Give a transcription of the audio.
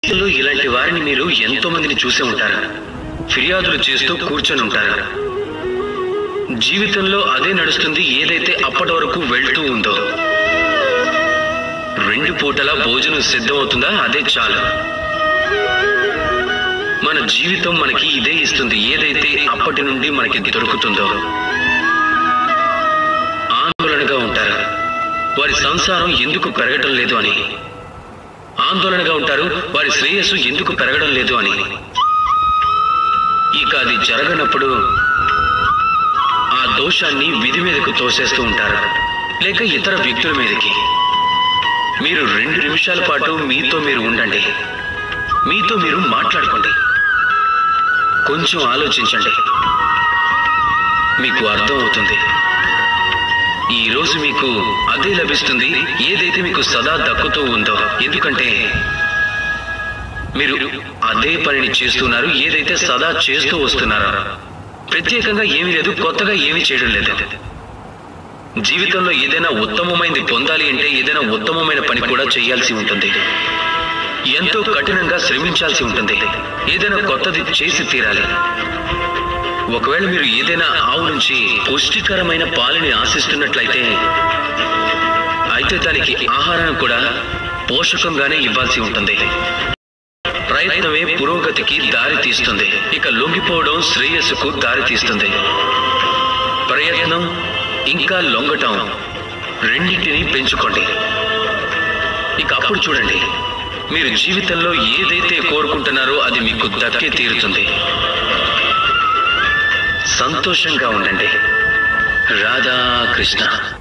జీవితంలో ఇలాంటి వారిని మీరు ఎంతో మందిని చూసే ఉంటారు ఫిర్యాదులు చేస్తూ కూర్చొని ఉంటారు జీవితంలో అదే నడుస్తుంది ఏదైతే అప్పటి వరకు వెళ్తూ ఉందో రెండు పూటల భోజనం సిద్ధమవుతుందా అదే చాలు మన జీవితం మనకి ఇదే ఇస్తుంది ఏదైతే అప్పటి నుండి మనకి దొరుకుతుందో ఆందోళనగా ఉంటారు వారి సంసారం ఎందుకు పెరగడం లేదు అని ఆందోళనగా ఉంటారు వారి శ్రేయస్సు ఎందుకు పెరగడం లేదు అని ఇక అది జరగనప్పుడు ఆ దోషాన్ని విధి మీదకు తోసేస్తూ ఉంటారు లేక ఇతర వ్యక్తుల మీదకి మీరు రెండు నిమిషాల పాటు మీతో మీరు ఉండండి మీతో మీరు మాట్లాడుకోండి కొంచెం ఆలోచించండి మీకు అర్థం అవుతుంది ఈ రోజు మీకు అదే లభిస్తుంది ఏదైతే మీకు సదా దక్కుతూ ఉందో ఎందుకంటే మీరు అదే పనిని చేస్తున్నారు ఏదైతే సదా చేస్తూ వస్తున్నారో ప్రత్యేకంగా ఏమీ లేదు కొత్తగా ఏమీ చేయడం లేదు జీవితంలో ఏదైనా ఉత్తమమైనది పొందాలి అంటే ఏదైనా ఉత్తమమైన పని కూడా చేయాల్సి ఉంటుంది ఎంతో కఠినంగా శ్రమించాల్సి ఉంటుంది ఏదైనా కొత్తది చేసి తీరాలి ఒకవేళ మీరు ఏదైనా ఆవు నుంచి పుష్టికరమైన పాలని ఆశిస్తున్నట్లయితే అయితే దానికి ఆహారం కూడా పోషకంగానే ఇవ్వాల్సి ఉంటుంది ప్రయత్నమే పురోగతికి దారి తీస్తుంది ఇక లొంగిపోవడం శ్రేయస్సుకు దారి తీస్తుంది ప్రయత్నం ఇంకా లొంగటం రెండింటిని పెంచుకోండి ఇక అప్పుడు చూడండి మీరు జీవితంలో ఏదైతే కోరుకుంటున్నారో అది మీకు దక్కే తీరుతుంది సంతోషంగా ఉండండి రాధా కృష్ణ